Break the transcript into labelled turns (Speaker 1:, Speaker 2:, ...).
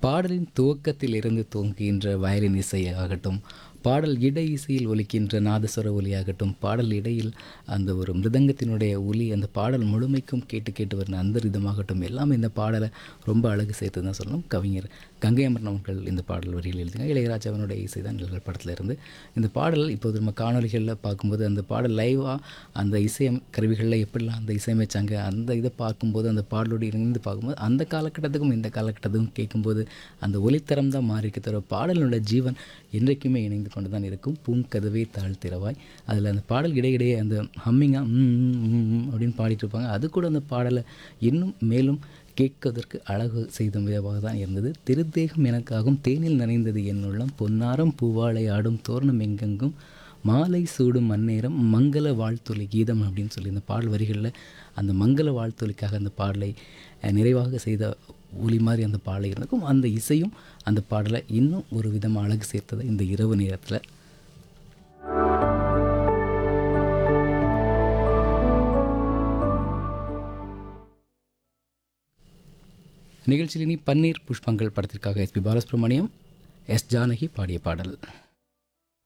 Speaker 1: பாடலின் துவக்கத்தில் இருந்து துவங்குகின்ற வயலின் இசையாகட்டும் பாடல் இடை இசையில் ஒலிக்கின்ற நாதஸ்வர ஒலியாகட்டும் பாடல் இடையில் அந்த ஒரு மிருதங்கத்தினுடைய ஒலி அந்த பாடல் முழுமைக்கும் கேட்டு கேட்டு வரும் அந்த ரிதமாகட்டும் எல்லாமே இந்த பாடலை ரொம்ப அழகு சேர்த்து தான் சொல்லணும் கவிஞர் கங்கை அமரன் அவர்கள் இந்த பாடல் வரியில் எழுதினாங்க இளையராஜாவினுடைய இசை தான் நிழல் படத்தில் இருந்து இந்த பாடல் இப்போது நம்ம காணொலிகளில் பார்க்கும்போது அந்த பாடல் லைவாக அந்த இசை கருவிகளில் எப்படிலாம் அந்த இசையமைச்சாங்க அந்த இதை பார்க்கும்போது அந்த பாடலோடு இணைந்து பார்க்கும்போது அந்த காலகட்டத்துக்கும் இந்த காலகட்டத்துக்கும் கேட்கும்போது அந்த ஒலித்தரம் தான் மாறி இருக்க தவிர பாடலோட ஜீவன் என்றைக்குமே இணைந்து கொண்டு தான் இருக்கும் பூங்கதவே தாழ் திறவாய் அதில் அந்த பாடல் இடையிடையே அந்த ஹம்மிங்காக அப்படின்னு பாடிட்டு இருப்பாங்க அது கூட அந்த பாடலை இன்னும் மேலும் கேட்பதற்கு அழகு செய்த விதமாக தான் இருந்தது திருத்தேகம் எனக்காகும் தேனில் நனைந்தது என்னுள்ளம் பொன்னாரம் பூவாழை ஆடும் தோரணம் எங்கெங்கும் மாலை சூடும் மண்ணேரம் மங்கள வாழ்த்தொலி கீதம் அப்படின்னு சொல்லி இந்த பாடல் வரிகளில் அந்த மங்கள வாழ்த்தொலிக்காக அந்த பாடலை அஹ், நிறைவாக செய்த ஒலி மாதிரி அந்த பாடலை இருந்திருக்கும் அந்த இசையும் அந்த பாடலை இன்னும் ஒரு விதமாக அழகு சேர்த்தது இந்த இரவு நேரத்தில் நிகழ்ச்சியில் இனி பன்னீர் புஷ்பங்கள் படத்திற்காக எஸ்பி பாலசுப்ரமணியம் எஸ் ஜானகி பாடிய பாடல்